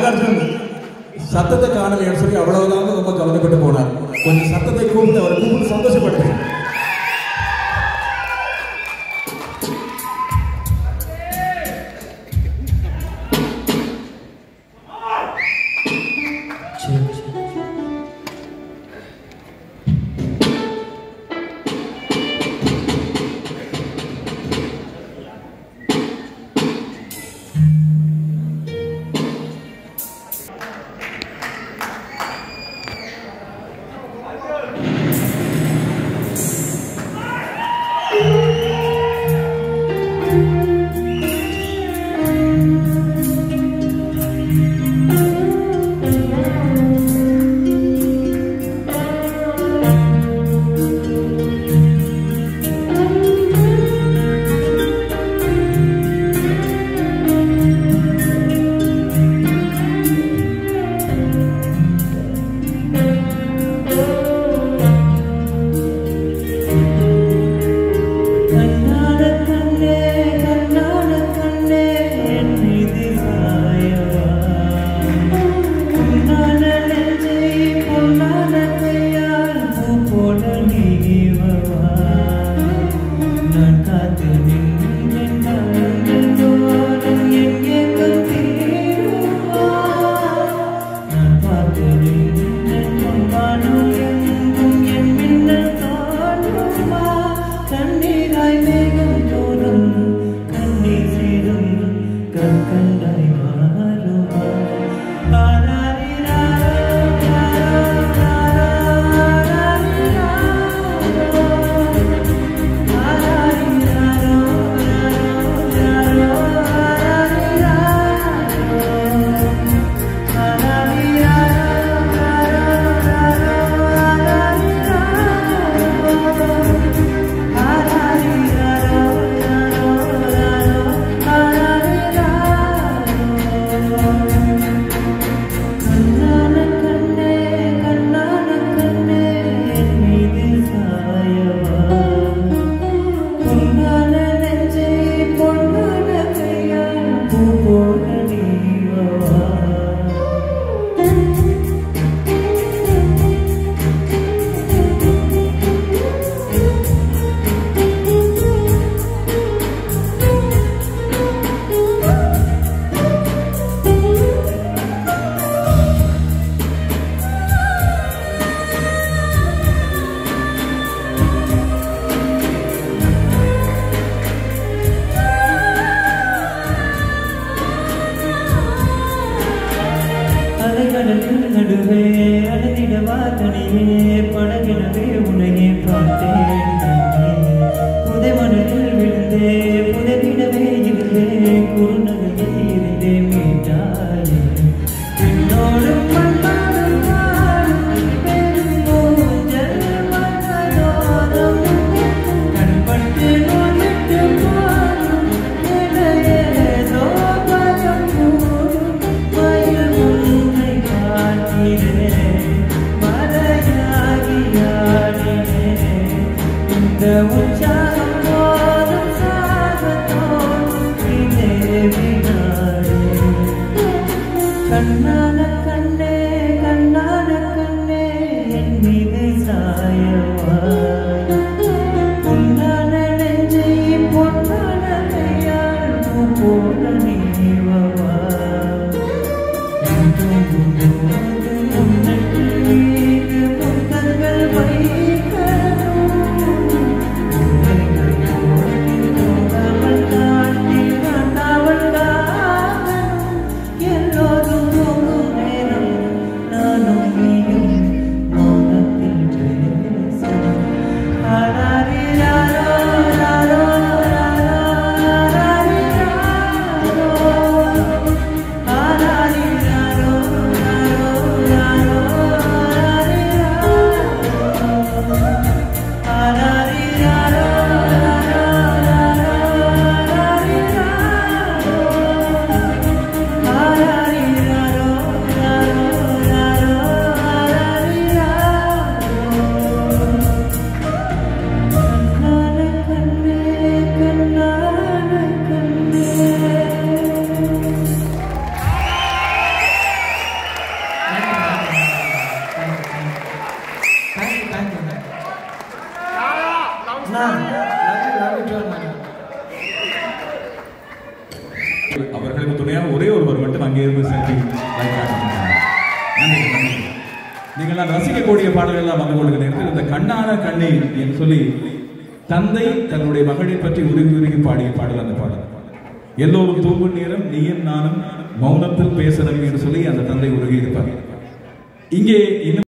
அர்ஜுன் சத்தத்தை காணலைன்னு சொல்லி அவ்வளவுதான் ரொம்ப கவலைப்பட்டு போனார் கொஞ்சம் சத்தத்தை கூப்பிட்டு அவரை கூப்பிட்டு சந்தோஷப்பட்டேன் கண்ணான கண்ணே கண்ணான கண்ணே என் மீது சாயவா பொன்னான நெஞ்சை பொன்னான கையால் பூ போல நீவவா நான் காத்து நின்றேன் நாங்கள் தோறும் என் ஏக்கம் தீருவா நான் பார்த்து நின்றேன் பொன்வானம் எங்கும் என் மின்னல் காணுமா கண்ணீராய் மேகம் தோறும் கண்ணீர் சேரும் கற்கண்டாய் மாறுமா கண்ணான கண்ணே கண்ணான கண்ணே என் மீது சாயவா பொன்னான நெஞ்சை பொன்னான கையால் பூ போல நீவவா அலைகடலின் நடுவே அழுதிடவா தனியே படகிடவே உனையே பார்த்தேன் கண்ணே. புதை மணலில் விழுந்தே புதைவிடவே இருந்தே குறுநகையில் இருந்தே மீட்டாயே என்னோடும் மண்ணோடும் வாழும் பெருங்கூஞ்சல் மனதோரம் கண்பட்டு நோயிட்டு போகும் இடையேதோ பயம் கூடும் மயில் உன்னை காத்திரேன் மறையாகி ஆடினேன் இந்த உற்சாகம் போதும் சாகத்தோடும் இதே வினாடே கண்ணான கண்ணே கண்ணான கண்ணே என் மீது சாயவா பொன்னான நெஞ்சை பொன்னான கையால் பூ போல நீவவா என்றும் போது உன்னட்டு மீது முத்தங்கள் வைக்கணும் உன்னை போடி போகாமல் காட்டி காட்டாமல் காக்கணும் எல்லோரும் தூங்கும் நேரம் நானும் நீயும் மௌனத்தில் பேசணும் ஆராரிராரோ, ராரோ, ராரோ, ஆராரிராரோ. ஆராரிராரோ, ராரோ, அவர்களுக்கு துணையாக ஒரே ஒருவர் மட்டும் அங்கே இருந்து செல்ஃபி லைக் காட்டுகிறார் நன்றி நன்றி நீங்கள் நான் ரசிக்கக்கூடிய பாடல்கள் எல்லாம் வந்து கொள்கிற நேரத்தில் இந்த கண்ணான கண்ணி என்று சொல்லி தந்தை தன்னுடைய மகளை பற்றி உருகி உருகி பாடிய பாடல் அந்த பாடல் எல்லோரும் தூங்கும் நேரம் நீயும் நானும் மௌனத்தில் பேசணும் என்று சொல்லி அந்த தந்தை உருகி இருப்பார் இங்கே இன்னும்